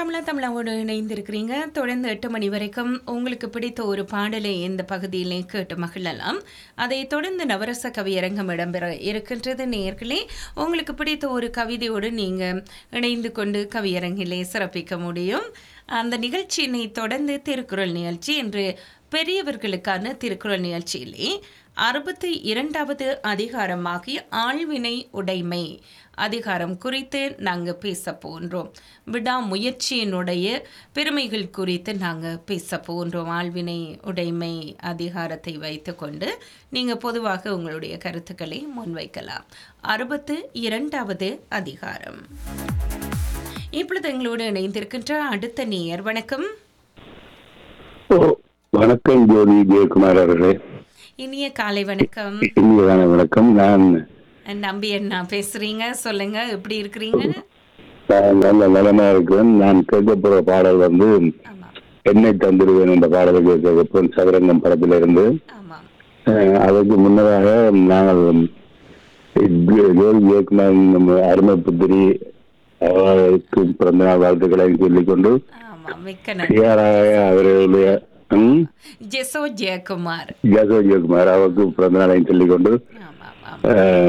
தமிழா தமிழாவோடு இணைந்திருக்கிறீங்க தொடர்ந்து எட்டு மணி வரைக்கும் உங்களுக்கு பிடித்த ஒரு பாடலை இந்த பகுதியிலே கேட்டு மகிழலாம் அதை தொடர்ந்து நவரச கவியரங்கம் இடம்பெற இருக்கின்றது நேர்களே உங்களுக்கு பிடித்த ஒரு கவிதையோடு நீங்கள் இணைந்து கொண்டு கவியரங்கிலே சிறப்பிக்க முடியும் அந்த நிகழ்ச்சியினை தொடர்ந்து திருக்குறள் நிகழ்ச்சி என்று பெரியவர்களுக்கான திருக்குறள் நிகழ்ச்சியிலே அறுபத்தி இரண்டாவது அதிகாரமாகிய ஆழ்வினை உடைமை அதிகாரம் குறித்து நாங்கள் பேச போன்றோம் விடாமுயற்சியினுடைய பெருமைகள் குறித்து நாங்கள் பேச போன்றோம் ஆழ்வினை உடைமை அதிகாரத்தை வைத்துக்கொண்டு நீங்கள் பொதுவாக உங்களுடைய கருத்துக்களை முன்வைக்கலாம் அறுபத்து இரண்டாவது அதிகாரம் இப்பொழுது எங்களோடு இணைந்திருக்கின்ற அடுத்த நேயர் வணக்கம் ஓ, வணக்கம் ஜோதி ஜெயக்குமார் அவர்களே இனிய காலை வணக்கம் இனியதான வணக்கம் நான் நம்பி அண்ணா பேசுறீங்க சொல்லுங்க எப்படி இருக்கிறீங்க நான் நல்ல நலமா இருக்கிறேன் நான் கேட்க போற பாடல் வந்து ஆமா என்னை தந்துடுவேன் என்ற பாடலை கேட்க போறேன் சதுரங்கம் படத்திலிருந்து ஆமா அஹ், அதற்கு முன்னதாக நாங்கள் ஜோ- ஜோதி ஜெயக்குமார் நம்ம அருமை புத்திரி அவருக்கு பிறந்த நாள் வாழ்த்துக்களை சொல்லிக்கொண்டு ஆமா மிக்க நன்றி டிஆர்ஆக அவர்களுடைய ம், ஜெசோ ஜெயக்குமார் ஜசோ ஜெயக்குமார் அவருக்கு பிறந்த நாளையும் சொல்லிக்கொண்டு ஆமா ஆமா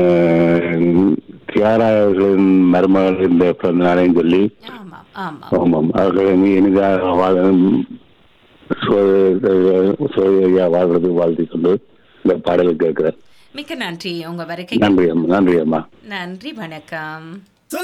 தியாரா அவர்களின் மருமகள் இந்த பிறந்த நாளையும் சொல்லி ஆமா ஆமா ஆமாம் அவர்கள் நீ இனிதாக வாழ சோதரியா வாழ்றதுக்கு வாழ்த்தி கொண்டு இந்த பாடலை கேட்கிறேன் மிக்க நன்றி உங்க வருகை நன்றி அம்மா நன்றி அம்மா நன்றி வணக்கம்